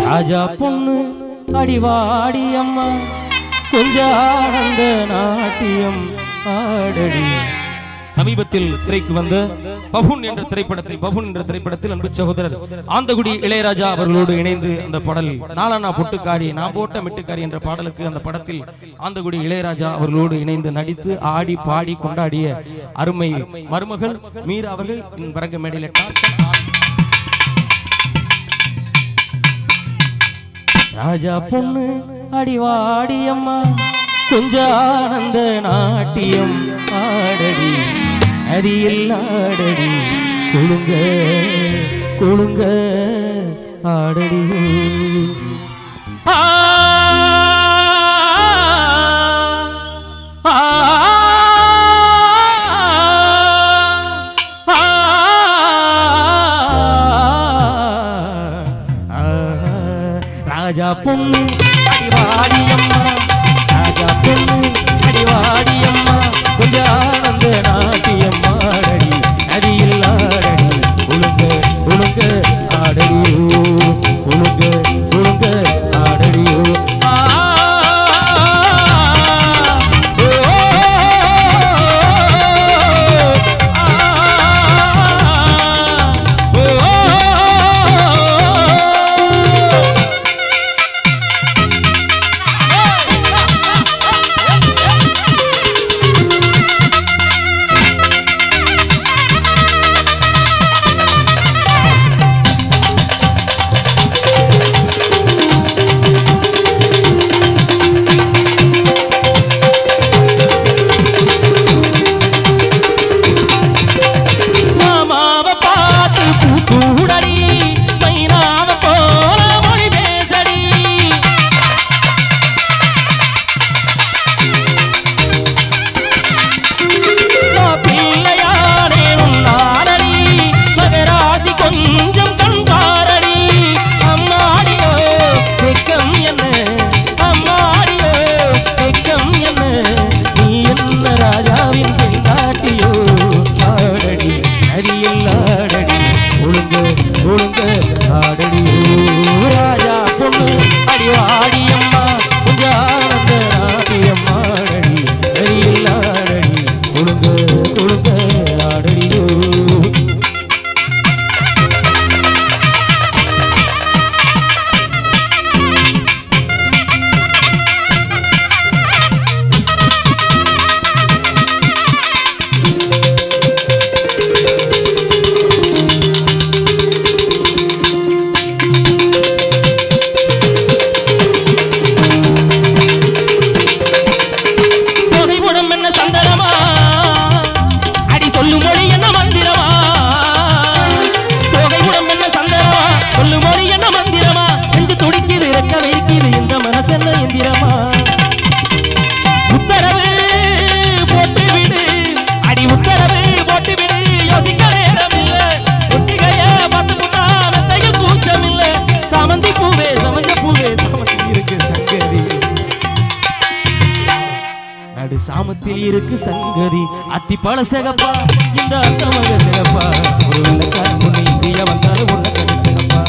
ராஜா பொண்ணு அடிவாடி அம்மா கொஞ்ச ஆனந்த நாட்டியம் ஆடடி சமீபத்தில் திரைக்கு வந்த பபுன் என்ற திரைப்படத்தில் பபுன் என்ற திரைப்படத்தில் அன்பு சகோதரர் ஆந்தகுடி இளையராஜா அவர்களோடு இணைந்து அந்த பாடல் நாளானா பொட்டுக்காரி நான் போட்ட மிட்டுக்காரி என்ற பாடலுக்கு அந்த படத்தில் ஆந்தகுடி இளையராஜா அவர்களோடு இணைந்து நடித்து ஆடி பாடி கொண்டாடிய அருமை மருமகள் மீரா அவர்கள் இந்த வரங்க மேடையில் ராஜா பொண்ணு அடிவாடி அம்மா கொஞ்ச ஆனந்த நாட்டியம் ஆடடி அடியில் ஆடடி குழுங்க குழுங்க ஆடடி ஆ ஆ ராஜா பொண்ணு அடிவாடி அம்மா ராஜா பொண்ணு அடிவாடி அம்மா கொஞ்சம் ஆனந்த நாட்டியம் ஆடடி அடியில் ஆடடி உழுங்க உழுங்க ஆடடியோ உழுங்க உழுங்க ஆடடியோ ஆ ஓ, ஓ, ஓ, மாமாவ பார்த்து பூக்கூடடி மைனாவ போல மொழி பேசடி பிள்ளையாரே உன்னாரடி மகராசி கொஞ்சம் கண்பாரடி அம்மாடியோ வெக்கம் என்ன அம்மாடியோ வெக்கம் என்ன நீ என்ன ராஜாவின் பெண்டாட்டியோ ஆடடி அரியில் ஆடடி ஒழுங்க ஒழுங்க ஆடடியோ ராஜா பொண்ணு அடிவாடி அம்மா கொஞ்சம் ஆனந்த நாட்டியம் ஆடடி அரியில் ஆடடி ஒழுங்க ஒழுங்க ஆடடியோ புகைப்படம் என்ன சந்தனமா அடி சொல்லும் மொழி என்ன மந்திரமா புகைப்படம் என்ன சந்தனமா சொல்லும் மொழி என்ன மந்திரமா என்று துடிக்குது ரெக்க வைக்குது இந்த மனசென்ன எந்திரமா உத்தரவு போட்டு விடு அடி உத்தரவு போட்டு விடு யோசிக்க நேரம் இல்ல ஒத்திகைய பார்த்து முன்னா மெத்தையில் கூச்சம் இல்ல சாமந்தி பூவே சமஞ்ச பூவே சாமந்தி இருக்கு சங்கரி நடு சாமத்தில் இருக்கு சங்கதி அத்தி பழ சிகப்பா இந்த அத்தமக சிகப்பா ஒரு வெள்ளக்கார பொண்ணு இந்தியா வந்தாலும் உன்னை கணிக்கணப்பா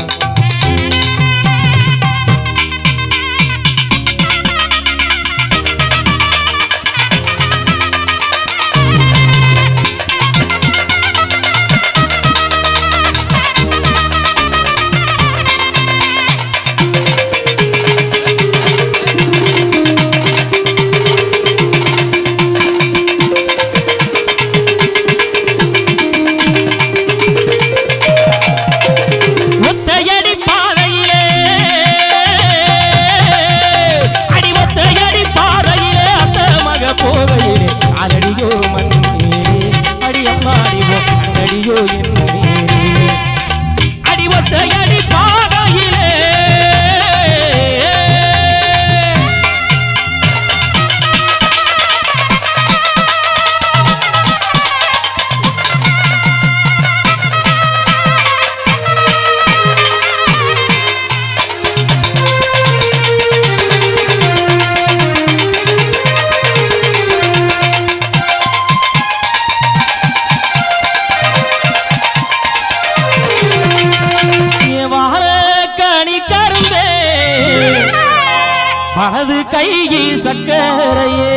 வலது கையில் சக்கரையே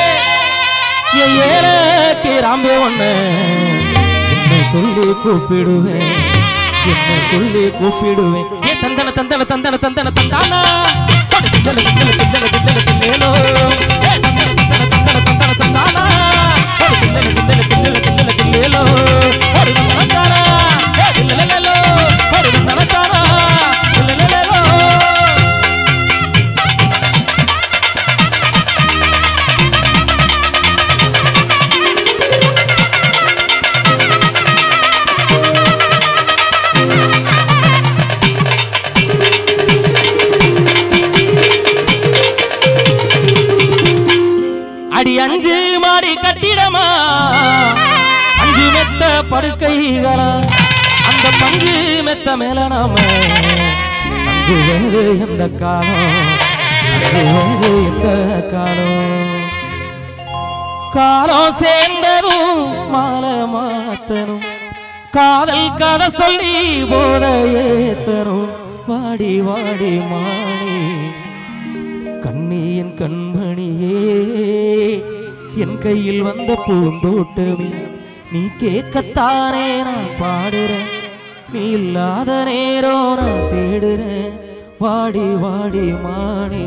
ஏழக்கு ராம்பே ஒண்ணு என்ன சொல்லி கூப்பிடுவேன் என்ன சொல்லி கூப்பிடுவேன் ஏ தந்தன தந்தன தந்தன தந்தன தந்தானா அட திண்டல திண்டல திண்டல திண்டல திண்டேலோ ஏ தந்தன தந்தன தந்தன தந்தன தந்தானா அட திண்டல திண்டல திண்டல திண்டல திண்டேலோ ஒரு தந்தனத்தானா ஏ திண்டலலலோ ஒரு தந்தனத்தானா திண்டலலலோ அடி அஞ்சு மாடி கட்டிடமா அஞ்சு மெத்த படுக்கைகளா அந்த பஞ்சு மெத்த மேல நாம அங்கு வேறு எந்த காலம் அங்கு வேறு எந்த காலம் காலம் சேர்ந்ததும் மாலை மாத்தனும் காதல் கதை சொல்லி போத ஏத்தனும் வாடி வாடி மாணி கண்ணியின் கண்மணியே என் கையில் வந்த பூந்தோட்டமே நீ கேட்கத்தானே நான் பாடுறேன் நீ இல்லாத நேரம் நான் தேடுறேன் வாடி வாடி மானே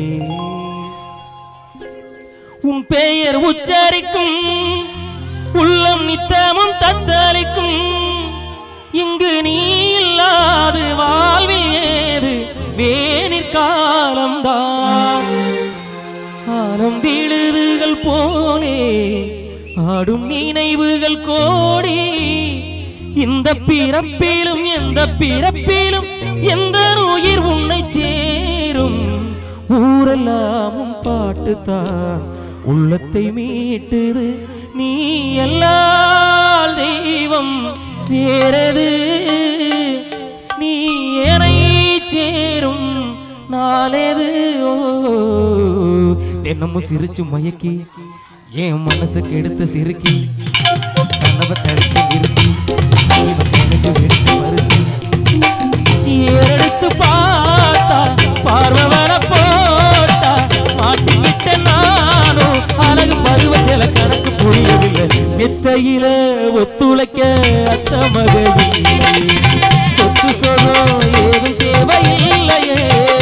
உன் பெயர் உச்சரிக்கும் உள்ளம் நித்தமும் தத்தளிக்கும் இங்கு நீ இல்லாது வாழ்வில் ஏது வேனிற் காலம்தான் ஆரம் விழுதுகள் போலே ஆடும் நினைவுகள் கோடி இந்த பிறப்பிலும் எந்த பிறப்பிலும் எந்த உயிர் உன்னை சேரும் ஊரெல்லாமும் பாட்டுத்தான் உள்ளத்தை மீட்டுது நீ எல்லால் தெய்வம் வேறது நீ என்னை சேரும் நாளேது ஓ தினமும் சிரிச்சு மயக்கி என் மனசுக்கு எடுத்து சிறுக்கி கனவை தடுத்து நிறுத்தி இவன் கணக்கு வெடிச்சு மறுத்தி ஏறெடுத்து பார்த்தா பார்வை வர போட்டா மாட்டிக்கிட்ட நானும் அழகு பருவ சில கணக்கு புரியவில்லை மெத்தையில ஒத்துழைக்க அத்த மகையில் சொத்து சொகம் ஏதும் தேவையில்லையே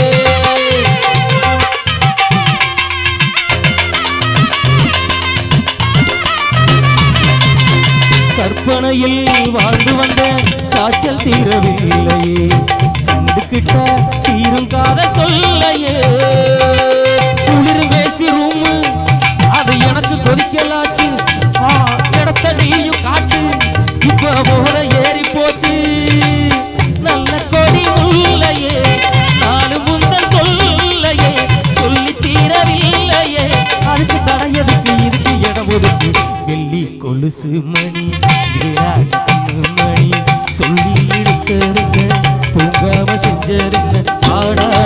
கற்பனையில் வாழ்ந்து வந்த காய்ச்சல் தீரவில்லையே கண்டுகிட்ட தீரும் காத தொல்லையே குளிர் பேசி ரூமு அது எனக்கு கொதிக்கலாச்சு ஆ, இடத்த நீயும் காட்டு இப்ப போல ஏறி போச்சு நல்ல கொடி முல்லையே நானும் முந்தன் கொல்லையே சொல்லி தீரவில்லையே அதுக்கு தடையதுக்கு இருக்கு இடம் ஒதுக்கு வெள்ளி கொலுசு மணி வீராடி கண்ணு மணி சொல்லி இழுத்தருங்க தூங்காம செஞ்சருங்க ஆடா